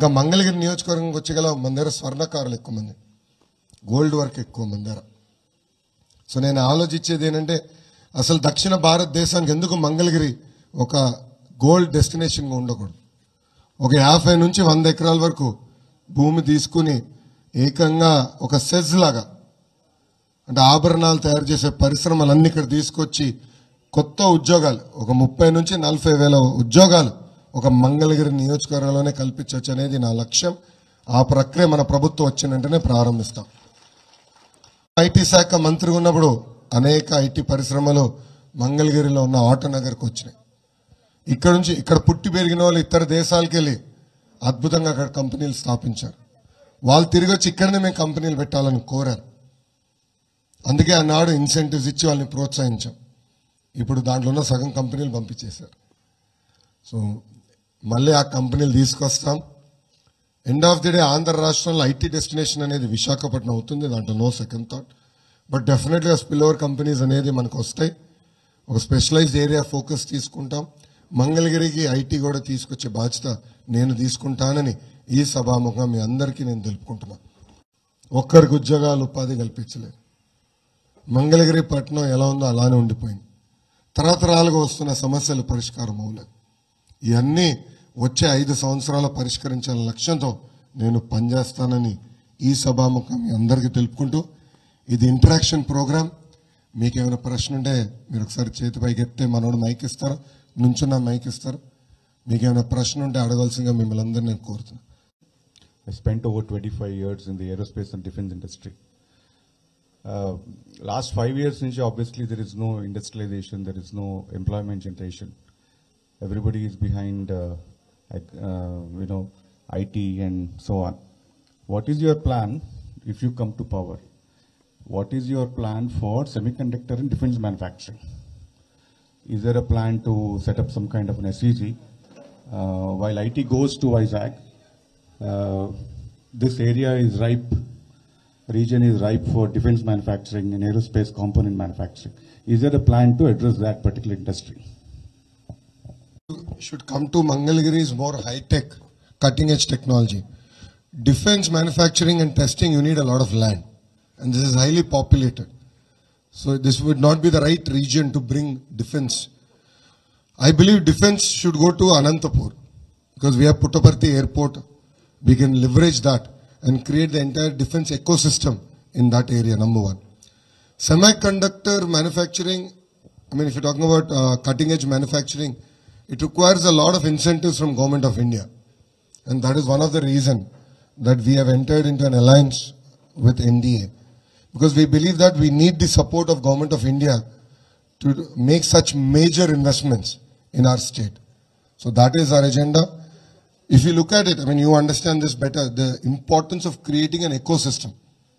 ఇంకా మంగళగిరి నియోజకవర్గంకి వచ్చేగల మన దగ్గర స్వర్ణకారులు ఎక్కువ మంది గోల్డ్ వర్క్ ఎక్కువ మంది దగ్గర సో నేను ఆలోచించేది ఏంటంటే అసలు దక్షిణ భారతదేశానికి ఎందుకు మంగళగిరి ఒక గోల్డ్ డెస్టినేషన్గా ఉండకూడదు ఒక యాభై నుంచి వంద ఎకరాల వరకు భూమి తీసుకుని ఏకంగా ఒక సెజ్ లాగా అంటే ఆభరణాలు తయారు చేసే పరిశ్రమలన్నీ ఇక్కడ తీసుకొచ్చి కొత్త ఉద్యోగాలు ఒక ముప్పై నుంచి నలభై వేల ఉద్యోగాలు ఒక మంగళగిరి నియోజకవర్గంలోనే కల్పించవచ్చు అనేది నా లక్ష్యం ఆ ప్రక్రియ మన ప్రభుత్వం వచ్చిన వెంటనే ప్రారంభిస్తాం ఐటీ శాఖ మంత్రి ఉన్నప్పుడు అనేక ఐటీ పరిశ్రమలు మంగళగిరిలో ఉన్న ఆటోనగర్కి వచ్చినాయి ఇక్కడ నుంచి ఇక్కడ పుట్టి పెరిగిన వాళ్ళు ఇతర దేశాలకు వెళ్ళి అద్భుతంగా అక్కడ కంపెనీలు స్థాపించారు వాళ్ళు తిరిగి వచ్చి ఇక్కడనే మేము కంపెనీలు పెట్టాలని కోరారు అందుకే ఆనాడు ఇన్సెంటివ్స్ ఇచ్చి వాళ్ళని ప్రోత్సహించాం ఇప్పుడు దాంట్లో ఉన్న సగం కంపెనీలు పంపించేశారు సో మళ్ళీ ఆ కంపెనీలు తీసుకొస్తాం end of the day Andhra రాష్ట్రంలో ఐటీ డెస్టినేషన్ అనేది విశాఖపట్నం అవుతుంది దాంట్లో నో సెకండ్ థాట్ బట్ డెఫినెట్గా స్పిల్ ఓవర్ కంపెనీస్ అనేది మనకు వస్తాయి ఒక స్పెషలైజ్డ్ ఏరియా ఫోకస్ తీసుకుంటాం మంగళగిరికి ఐటీ కూడా తీసుకొచ్చే బాధ్యత నేను తీసుకుంటానని ఈ సభాముఖం మీ అందరికీ నేను తెలుపుకుంటున్నా ఒక్కరికి ఉద్యోగాలు ఉపాధి కల్పించలేదు మంగళగిరి పట్టణం ఎలా ఉందో అలానే ఉండిపోయింది తరతరాలుగా వస్తున్న సమస్యలు పరిష్కారం అవ్వలేదు ఇవన్నీ వచ్చే ఐదు సంవత్సరాల పరిష్కరించాలనే లక్ష్యంతో నేను పనిచేస్తానని ఈ సభాముఖం మీ అందరికీ తెలుపుకుంటూ ఇది ఇంటరాక్షన్ ప్రోగ్రామ్ మీకు ఏమైనా ప్రశ్న ఉంటే మీరు ఒకసారి చేతి పైకి ఎత్తే మనోడు మైక్ ఇస్తారు నుంచున్న మైక్ ఇస్తారు మీకు ఏమైనా ప్రశ్న ఉంటే అడగాల్సిందిగా మిమ్మల్ని అందరినీ నేను కోరుతున్నాను I spent over 25 years in the aerospace and defense industry. Uh, last five years, Ninja, obviously there is no industrialization, there is no employment generation. Everybody is behind, uh, ag- uh, you know, IT and so on. What is your plan if you come to power? What is your plan for semiconductor and defense manufacturing? Is there a plan to set up some kind of an SEG? Uh, while IT goes to Vizag, uh, this area is ripe, region is ripe for defense manufacturing and aerospace component manufacturing. Is there a plan to address that particular industry? should come to Mangalgiri is more high tech, cutting edge technology. Defense manufacturing and testing, you need a lot of land, and this is highly populated. So this would not be the right region to bring defense. I believe defense should go to Anantapur because we have Puttaparthi airport. We can leverage that and create the entire defense ecosystem in that area. Number one. Semiconductor manufacturing, I mean, if you're talking about uh, cutting edge manufacturing, it requires a lot of incentives from government of India. And that is one of the reason that we have entered into an alliance with NDA. Because we believe that we need the support of government of India to make such major investments in our state. So that is our agenda. If you look at it, I mean, you understand this better, the importance of creating an ecosystem.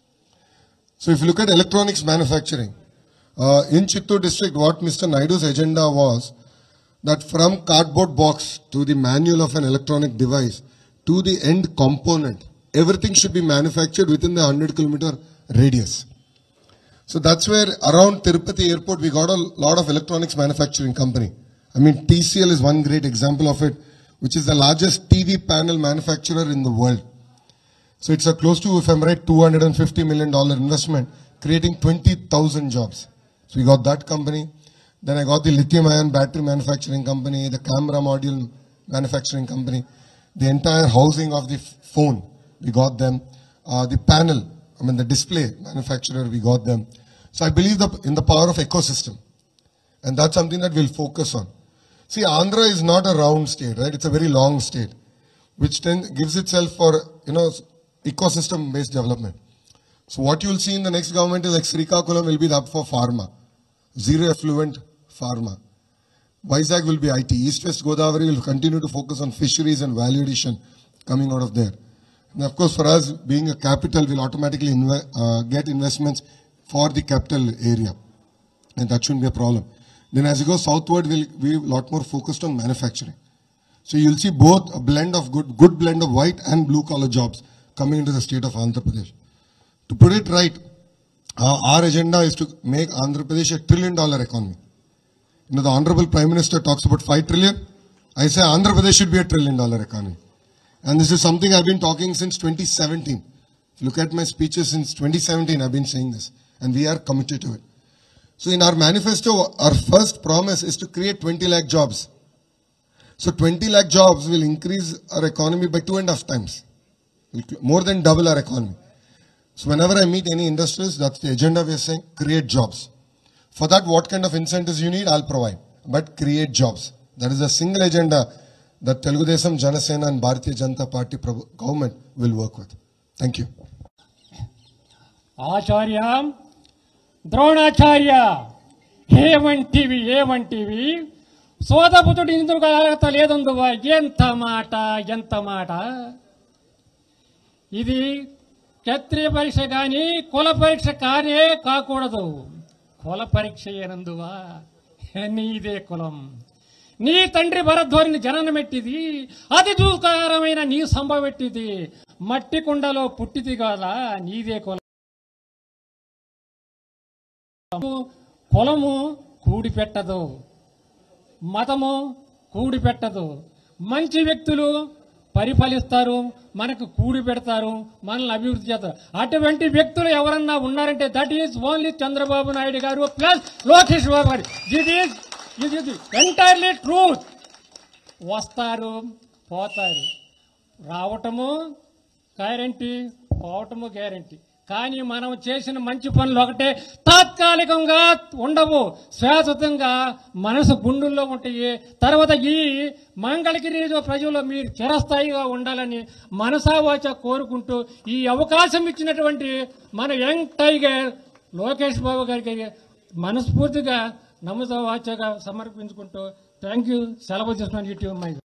So if you look at electronics manufacturing, uh, in Chittoor district, what Mr. Naidu's agenda was that from cardboard box to the manual of an electronic device to the end component, everything should be manufactured within the 100 kilometer radius. So that's where around Tirupati airport we got a lot of electronics manufacturing company. I mean TCL is one great example of it, which is the largest TV panel manufacturer in the world. So it's a close to, if I'm right, 250 million dollar investment, creating 20,000 jobs. So we got that company. Then I got the lithium ion battery manufacturing company, the camera module manufacturing company, the entire housing of the f- phone, we got them. Uh, the panel, I mean the display manufacturer, we got them. So I believe the, in the power of ecosystem. And that's something that we'll focus on. See, Andhra is not a round state, right? It's a very long state, which then gives itself for, you know, ecosystem-based development. So what you'll see in the next government is like Srikakulam will be the hub for pharma, zero effluent pharma. Vizag will be IT. East West Godavari will continue to focus on fisheries and value addition coming out of there. And of course, for us, being a capital, we'll automatically inve- uh, get investments for the capital area. And that shouldn't be a problem. Then as you go southward, we'll be a lot more focused on manufacturing. So you'll see both a blend of good, good blend of white and blue collar jobs coming into the state of Andhra Pradesh. To put it right, uh, our agenda is to make Andhra Pradesh a trillion dollar economy. You know, the Honorable Prime Minister talks about 5 trillion. I say Andhra Pradesh should be a trillion dollar economy. And this is something I've been talking since 2017. If you look at my speeches since 2017, I've been saying this, and we are committed to it. So in our manifesto, our first promise is to create 20 lakh jobs. So 20 lakh jobs will increase our economy by two and a half times, Will cl- more than double our economy. So whenever I meet any industries, that's the agenda we are saying, create jobs. For that, what kind of incentives you need, I'll provide. But create jobs. That is a single agenda that Telugu Desam, Janasena and Bharatiya Janata Party Prabhu- government will work with. Thank you. ఆచార్య ద్రోణాచార్య ఏమంటివి ఏమంటివి సోదపుతుడు ఇందుకు అర్హత లేదందువా ఎంత మాట ఎంత మాట ఇది క్షత్రియ పరీక్ష కానీ కుల పరీక్ష కానే కాకూడదు కుల పరీక్ష ఏనందువా నీదే కులం నీ తండ్రి భరధ్వరిని జననమెట్టిది అతి దూకారమైన నీ సంభవెట్టిది మట్టి కుండలో పుట్టిది కాదా నీదే కులం కులము కూడి పెట్టదు మతము కూడి పెట్టదు మంచి వ్యక్తులు పరిఫలిస్తారు మనకు కూడి పెడతారు మనల్ని అభివృద్ధి చేస్తారు అటువంటి వ్యక్తులు ఎవరన్నా ఉన్నారంటే that is only Chandrababu Naidu garu plus Lokesh Babu garu that is ఇది ఎంటైర్లీ ట్రూత్ వస్తారు పోతారు రావటము గ్యారంటీ పోవటము గ్యారంటీ కానీ మనం చేసిన మంచి పనులు ఒకటే తాత్కాలికంగా ఉండవు శాశ్వతంగా మనసు గుండెల్లో ఉంటాయి తర్వాత ఈ మంగళగిరి ప్రజలు మీరు చిరస్థాయిగా ఉండాలని మనసావాచ కోరుకుంటూ ఈ అవకాశం ఇచ్చినటువంటి మన యంగ్ టైగర్ లోకేష్ బాబు గారికి మనస్ఫూర్తిగా నమ్మసవాచగా సమర్పించుకుంటూ థ్యాంక్ యూ సెలవు తీసుకున్నాను యూట్యూబ్ మై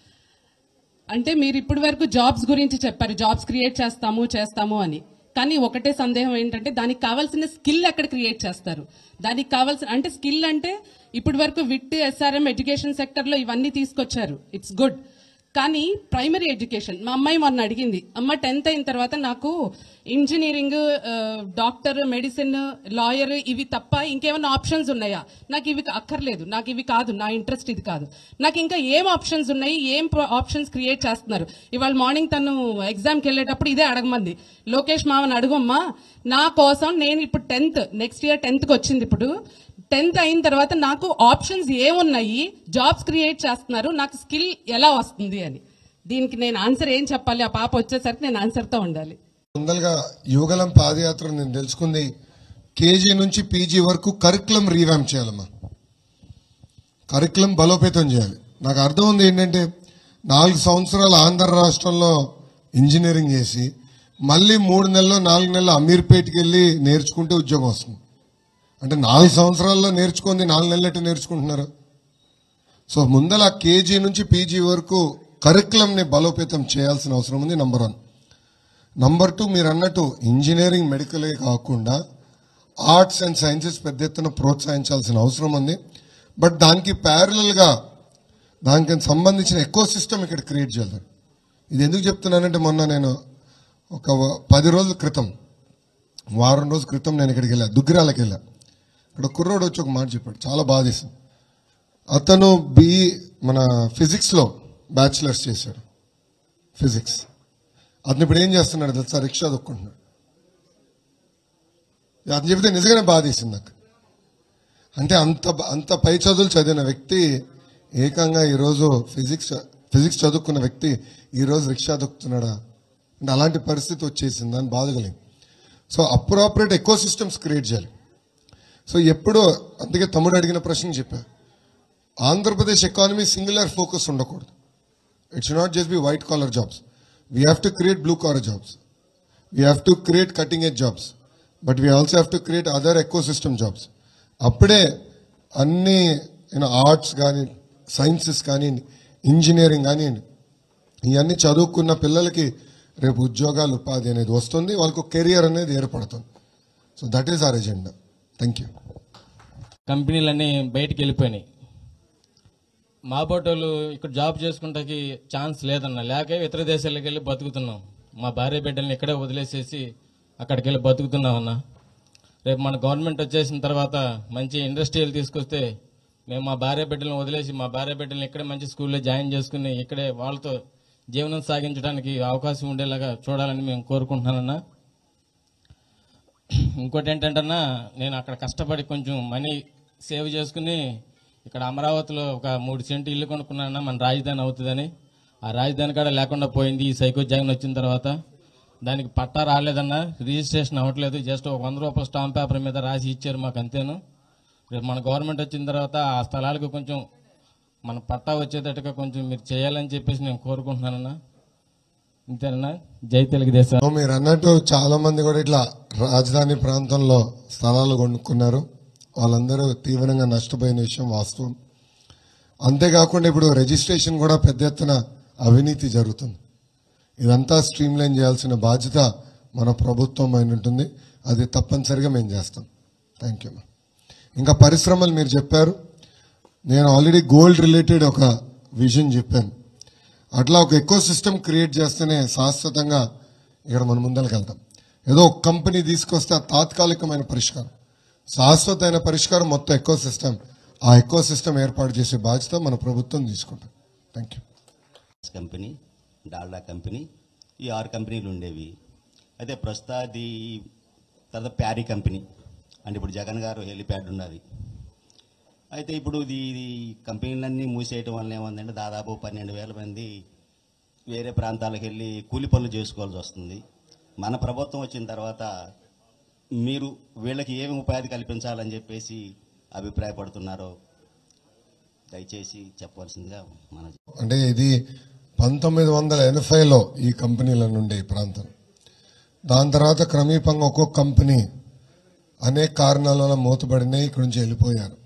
అంటే మీరు ఇప్పటి వరకు జాబ్స్ గురించి చెప్పారు జాబ్స్ క్రియేట్ చేస్తాము చేస్తాము అని కానీ ఒకటే సందేహం ఏంటంటే దానికి కావాల్సిన స్కిల్ ఎక్కడ క్రియేట్ చేస్తారు దానికి కావాల్సిన అంటే స్కిల్ అంటే ఇప్పటి వరకు విట్ ఎస్ఆర్ఎం ఎడ్యుకేషన్ సెక్టర్ లో ఇవన్నీ తీసుకొచ్చారు ఇట్స్ గుడ్ కానీ ప్రైమరీ ఎడ్యుకేషన్ మా అమ్మాయి మొన్న అడిగింది అమ్మ టెన్త్ అయిన తర్వాత నాకు ఇంజనీరింగ్ డాక్టర్ మెడిసిన్ లాయర్ ఇవి తప్ప ఇంకేమైనా ఆప్షన్స్ ఉన్నాయా నాకు ఇవి అక్కర్లేదు నాకు ఇవి కాదు నా ఇంట్రెస్ట్ ఇది కాదు నాకు ఇంకా ఏం ఆప్షన్స్ ఉన్నాయి ఏం ఆప్షన్స్ క్రియేట్ చేస్తున్నారు ఇవాళ మార్నింగ్ తను ఎగ్జామ్కి వెళ్ళేటప్పుడు ఇదే అడగమంది లోకేష్ మావని అడుగమ్మా నా కోసం నేను ఇప్పుడు టెన్త్ నెక్స్ట్ ఇయర్ టెన్త్కి వచ్చింది ఇప్పుడు టెన్త్ అయిన తర్వాత నాకు ఆప్షన్స్ ఏమున్నాయి జాబ్స్ క్రియేట్ చేస్తున్నారు నాకు స్కిల్ ఎలా వస్తుంది అని దీనికి నేను ఆన్సర్ ఏం చెప్పాలి ఆ పాప వచ్చేసరికి నేను ఆన్సర్తో ఉండాలి ముందలుగా యువగలం పాదయాత్ర నేను తెలుసుకుంది కేజీ నుంచి పీజీ వరకు కరికులం రీవ్యామ్ చేయాలమ్మా కరికులం బలోపేతం చేయాలి నాకు అర్థం ఉంది ఏంటంటే నాలుగు సంవత్సరాలు ఆంధ్ర రాష్ట్రంలో ఇంజనీరింగ్ చేసి మళ్ళీ మూడు నెలలు నాలుగు నెలలు అమీర్పేట్కి వెళ్ళి నేర్చుకుంటే ఉద్యోగం వస్తుంది అంటే నాలుగు సంవత్సరాల్లో నేర్చుకుంది నాలుగు నెలలట్టు నేర్చుకుంటున్నారు సో ముందల కేజీ నుంచి పీజీ వరకు కరికులంని బలోపేతం చేయాల్సిన అవసరం ఉంది నంబర్ వన్ నంబర్ టూ మీరు అన్నట్టు ఇంజనీరింగ్ మెడికలే కాకుండా ఆర్ట్స్ అండ్ సైన్సెస్ పెద్ద ఎత్తున ప్రోత్సహించాల్సిన అవసరం ఉంది బట్ దానికి ప్యారలల్గా దానికి సంబంధించిన ఎక్కువ సిస్టమ్ ఇక్కడ క్రియేట్ చేయాలి ఇది ఎందుకు చెప్తున్నానంటే మొన్న నేను ఒక వ- పది రోజుల క్రితం వారం రోజుల క్రితం నేను ఇక్కడికి వెళ్ళా దుగ్గిరాలకి వెళ్ళా ఇక్కడ కుర్రోడు వచ్చి ఒక మాట చెప్పాడు చాలా బాధేసింది అతను బి మన ఫిజిక్స్లో బ్యాచిలర్స్ చేశాడు ఫిజిక్స్ అతను ఇప్పుడు ఏం చేస్తున్నాడు తెలుసా రిక్షా దొక్కుంటున్నాడు అతను చెబితే నిజంగానే బాధేసింది నాకు అంటే అంత అంత పై చదువులు చదివిన వ్యక్తి ఏకంగా ఈరోజు ఫిజిక్స్ ఫిజిక్స్ చదువుకున్న వ్యక్తి ఈరోజు రిక్షా దొక్కుతున్నాడా అంటే అలాంటి పరిస్థితి వచ్చేసింది అని బాధగలిగింది సో అప్రాపరేట్ ఎక్కువ సిస్టమ్స్ క్రియేట్ చేయాలి సో ఎప్పుడు అందుకే తమ్ముడు అడిగిన ప్రశ్న చెప్పా ఆంధ్రప్రదేశ్ ఎకానమీ సింగులర్ ఫోకస్ ఉండకూడదు it should not just be white collar jobs we have to create blue collar jobs we have to create cutting edge jobs but we also have to create other eco system jobs అప్పుడే అన్ని you know arts కానీ sciences కానీ engineering కానీ ఇవన్నీ చదువుకున్న పిల్లలకి రేపు ఉద్యోగాలు ఉపాధి అనేది వస్తుంది వాళ్ళకు కెరియర్ అనేది ఏర్పడుతుంది so that is our agenda thank you కంపెనీలన్నీ బయటికి వెళ్ళిపోయినాయి మా బోటోళ్ళు ఇక్కడ జాబ్ చేసుకుంటాకి ఛాన్స్ లేదన్న లేక ఇతర దేశాలకు వెళ్ళి బతుకుతున్నాం మా భార్య బిడ్డల్ని ఇక్కడే వదిలేసేసి అక్కడికి వెళ్ళి బతుకుతున్నాం అన్న రేపు మన గవర్నమెంట్ వచ్చేసిన తర్వాత మంచి ఇండస్ట్రియల్ తీసుకొస్తే మేము మా భార్య బిడ్డలను వదిలేసి మా భార్య బిడ్డల్ని ఇక్కడే మంచి స్కూల్లో జాయిన్ చేసుకుని ఇక్కడే వాళ్ళతో జీవనం సాగించడానికి అవకాశం ఉండేలాగా చూడాలని మేము కోరుకుంటున్నానన్నా ఇంకోటి ఏంటంటన్నా నేను అక్కడ కష్టపడి కొంచెం మనీ సేవ్ చేసుకుని ఇక్కడ అమరావతిలో ఒక మూడు సెంటు ఇల్లు కొనుక్కున్నానన్నా మన రాజధాని అవుతుందని ఆ రాజధాని కాడ లేకుండా పోయింది ఈ సైకో జగన్ వచ్చిన తర్వాత దానికి పట్టా రాలేదన్నా రిజిస్ట్రేషన్ అవ్వట్లేదు జస్ట్ ఒక వంద రూపాయల స్టాంప్ పేపర్ మీద రాసి ఇచ్చారు మాకు అంతేను రేపు మన గవర్నమెంట్ వచ్చిన తర్వాత ఆ స్థలాలకు కొంచెం మన పట్టా వచ్చేటట్టుగా కొంచెం మీరు చేయాలని చెప్పేసి నేను కోరుకుంటున్నానన్నా ఇంతేనా జై తెలుగుదేశం సో మీరు అన్నట్టు చాలా మంది కూడా ఇట్లా రాజధాని ప్రాంతంలో స్థలాలు కొనుక్కున్నారు వాళ్ళందరూ తీవ్రంగా నష్టపోయిన విషయం వాస్తవం అంతేకాకుండా ఇప్పుడు రిజిస్ట్రేషన్ కూడా పెద్ద ఎత్తున అవినీతి జరుగుతుంది ఇదంతా స్ట్రీమ్ లైన్ చేయాల్సిన బాధ్యత మన ప్రభుత్వం అయిన ఉంటుంది అది తప్పనిసరిగా మేము చేస్తాం థ్యాంక్ యూ ఇంకా పరిశ్రమలు మీరు చెప్పారు నేను ఆల్రెడీ గోల్డ్ రిలేటెడ్ ఒక విజన్ చెప్పాను అట్లా ఒక ఎకో సిస్టమ్ క్రియేట్ చేస్తేనే శాశ్వతంగా ఇక్కడ మన ముందరికి వెళ్తాం ఏదో ఒక కంపెనీ తీసుకొస్తే ఆ తాత్కాలికమైన పరిష్కారం శాశ్వతమైన పరిష్కారం మొత్తం ఎకో సిస్టమ్ ఆ ఎకో సిస్టమ్ ఏర్పాటు చేసే బాధ్యత మన ప్రభుత్వం తీసుకుంటాం thank you company Dalda company ఈ ఆరు కంపెనీలు ఉండేవి అయితే ప్రస్తుతం అది తర్వాత ప్యారీ కంపెనీ అంటే ఇప్పుడు జగన్ గారు హెలిప్యాడ్ ఉన్నది అయితే ఇప్పుడు ఇది ఇది కంపెనీలన్నీ మూసేయటం వల్ల ఏముందంటే దాదాపు పన్నెండు వేల మంది వేరే ప్రాంతాలకు వెళ్ళి కూలి పనులు చేసుకోవాల్సి వస్తుంది మన ప్రభుత్వం వచ్చిన తర్వాత మీరు వీళ్ళకి ఏమి ఉపాధి కల్పించాలని చెప్పేసి అభిప్రాయపడుతున్నారో దయచేసి చెప్పవలసిందిగా మన అంటే ఇది పంతొమ్మిది వందల ఎనభైలో ఈ కంపెనీల నుండి ఈ ప్రాంతం దాని తర్వాత క్రమీపంగా ఒక్కొక్క కంపెనీ అనేక కారణాల వల్ల మూతపడినాయి ఇక్కడి నుంచి వెళ్ళిపోయారు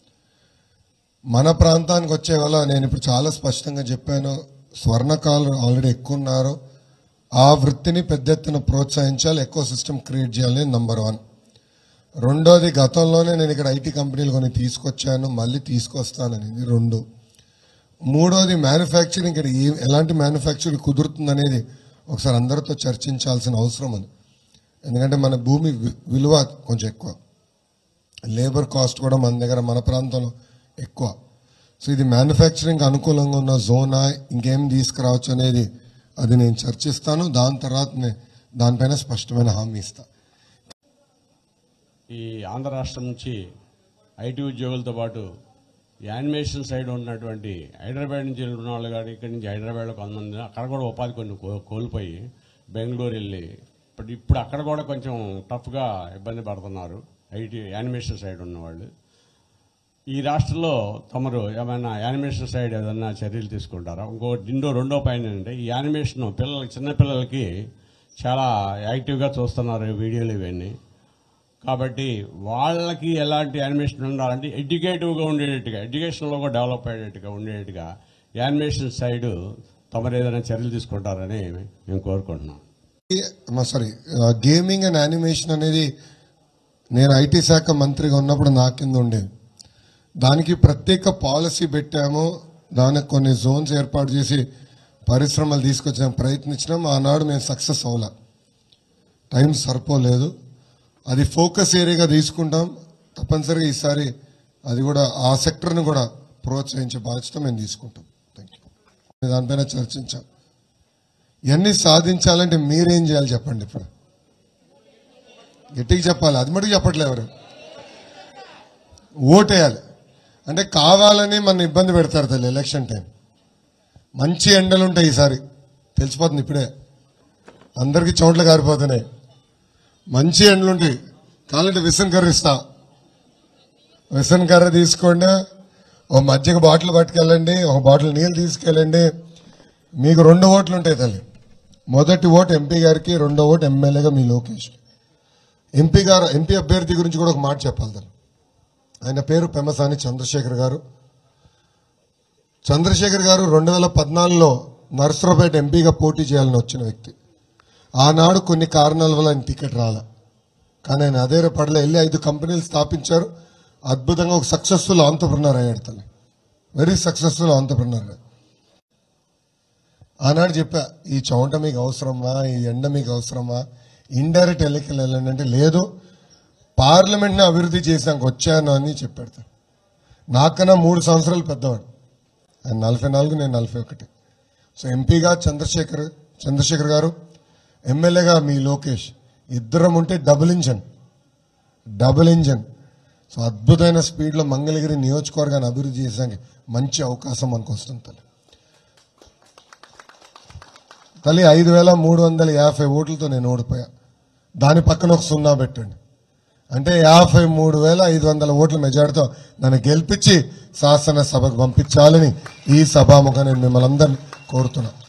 మన ప్రాంతానికి వచ్చే వల్ల నేను ఇప్పుడు చాలా స్పష్టంగా చెప్పాను స్వర్ణకాలు ఆల్రెడీ ఎక్కువ ఉన్నారు ఆ వృత్తిని పెద్ద ఎత్తున ప్రోత్సహించాలి ఎక్కువ సిస్టమ్ క్రియేట్ చేయాలి నంబర్ వన్ రెండోది గతంలోనే నేను ఇక్కడ ఐటీ కంపెనీలు కొన్ని తీసుకొచ్చాను మళ్ళీ తీసుకొస్తానని ఇది రెండు మూడోది మ్యానుఫ్యాక్చరింగ్ ఇక్కడ ఏ- ఎలాంటి మ్యానుఫ్యాక్చరింగ్ కుదురుతుందనేది ఒకసారి అందరితో చర్చించాల్సిన అవసరం ఉంది ఎందుకంటే మన భూమి వి- విలువ కొంచెం ఎక్కువ లేబర్ కాస్ట్ కూడా మన దగ్గర మన ప్రాంతంలో ఎక్కువ సో ఇది మ్యానుఫ్యాక్చరింగ్ అనుకూలంగా ఉన్న జోనా ఇంకేం తీసుకురావచ్చు అనేది అది నేను చర్చిస్తాను దాని తర్వాత నే- దానిపైన స్పష్టమైన హామీ ఇస్తాను ఈ ఆంధ్ర రాష్ట్రం నుంచి ఐటీ ఉద్యోగులతో పాటు యానిమేషన్ సైడ్ ఉన్నటువంటి హైదరాబాద్ నుంచి ఉన్న వాళ్ళు కానీ ఇక్కడి నుంచి హైదరాబాద్లో కొంతమంది అక్కడ కూడా ఉపాధి కొన్ని కో- కోల్పోయి బెంగళూరు వెళ్ళి ఇప్పుడు ఇప్పుడు అక్కడ కూడా కొంచెం టఫ్గా ఇబ్బంది పడుతున్నారు ఐటీ యానిమేషన్ సైడ్ ఉన్నవాళ్ళు ఈ రాష్ట్రంలో తమరు ఏమైనా యానిమేషన్ సైడ్ ఏదైనా చర్యలు తీసుకుంటారా ఇంకో రెండో రెండో పైన ఏంటంటే ఈ యానిమేషన్ పిల్లలకి చిన్నపిల్లలకి చాలా యాక్టివ్గా చూస్తున్నారు ఈ వీడియోలు ఇవన్నీ కాబట్టి వాళ్ళకి ఎలాంటి యానిమేషన్ ఉండాలంటే ఎడ్యుకేటివ్గా ఉండేటట్టుగా ఎడ్యుకేషన్లో కూడా డెవలప్ అయ్యేటట్టుగా ఉండేట్టుగా యానిమేషన్ సైడ్ తమరు ఏదైనా చర్యలు తీసుకుంటారని మేము కోరుకుంటున్నాం సారీ గేమింగ్ అండ్ యానిమేషన్ అనేది నేను ఐటీ శాఖ మంత్రిగా ఉన్నప్పుడు నా కింద ఉండేది దానికి ప్రత్యేక పాలసీ పెట్టాము దానికి కొన్ని జోన్స్ ఏర్పాటు చేసి పరిశ్రమలు తీసుకొచ్చిన ప్రయత్నించినాం ఆనాడు మేము సక్సెస్ అవ్వాల టైం సరిపోలేదు అది ఫోకస్ ఏరియాగా తీసుకుంటాం తప్పనిసరిగా ఈసారి అది కూడా ఆ సెక్టర్ని కూడా ప్రోత్సహించే బాధ్యత మేము తీసుకుంటాం థ్యాంక్ యూ దానిపైన చర్చించాం ఇవన్నీ సాధించాలంటే మీరేం చేయాలి చెప్పండి ఇప్పుడు గట్టిగా చెప్పాలి అది మటుకు చెప్పట్లే ఎవరు ఓటేయాలి అంటే కావాలని మన ఇబ్బంది పెడతారు తల్లి ఎలక్షన్ టైం మంచి ఎండలు ఉంటాయి ఈసారి తెలిసిపోతుంది ఇప్పుడే అందరికీ చోట్ల కారిపోతున్నాయి మంచి ఎండలు ఉంటాయి కావాలంటే విసన్ కర్ర ఇస్తా విసన్ కర్ర తీసుకోండి ఓ మజ్జిగ బాటిల్ పట్టుకెళ్ళండి ఒక బాటిల్ నీళ్ళు తీసుకెళ్ళండి మీకు రెండు ఓట్లు ఉంటాయి తల్లి మొదటి ఓటు ఎంపీ గారికి రెండో ఓటు ఎమ్మెల్యేగా మీ లోకేష్ ఎంపీ గారు ఎంపీ అభ్యర్థి గురించి కూడా ఒక మాట చెప్పాలి తను ఆయన పేరు పెమ్మసాని చంద్రశేఖర్ గారు చంద్రశేఖర్ గారు రెండు వేల పద్నాలుగులో నర్సరావుపేట ఎంపీగా పోటీ చేయాలని వచ్చిన వ్యక్తి ఆనాడు కొన్ని కారణాల వల్ల ఆయన టికెట్ రాల కానీ ఆయన అదే పడలే వెళ్ళి ఐదు కంపెనీలు స్థాపించారు అద్భుతంగా ఒక సక్సెస్ఫుల్ ఆంటర్ప్రినర్ అయ్యాడు తను వెరీ సక్సెస్ఫుల్ ఆంటర్ప్రినర్ ఆనాడు చెప్పా ఈ చౌంట మీకు అవసరమా ఈ ఎండ మీకు అవసరమా ఇండైరెక్ట్ ఎన్నికలు వెళ్ళండి అంటే లేదు పార్లమెంట్ని అభివృద్ధి చేసాక వచ్చాను అని చెప్పాడు తను. నాకన్నా మూడు సంవత్సరాలు పెద్దవాడు ఆయన నలభై నాలుగు నేను నలభై ఒకటి సో ఎంపీగా చంద్రశేఖర్ చంద్రశేఖర్ గారు ఎమ్మెల్యేగా మీ లోకేష్ ఇద్దరం ఉంటే double engine double engine so అద్భుతమైన స్పీడ్లో మంగళగిరి నియోజకవర్గాన్ని అభివృద్ధి చేసడానికి మంచి అవకాశం మనకు వస్తుంది తల్లి తల్లి ఐదు వేల మూడు వందల యాభై ఓట్లతో నేను ఓడిపోయా దాని పక్కన ఒక సున్నా పెట్టండి అంటే యాభై మూడు వేల ఐదు వందల ఓట్ల మెజార్టీతో నన్ను గెలిపించి శాసనసభకు పంపించాలని ఈ సభాముఖం నేను మిమ్మల్ని అందరినీ కోరుతున్నా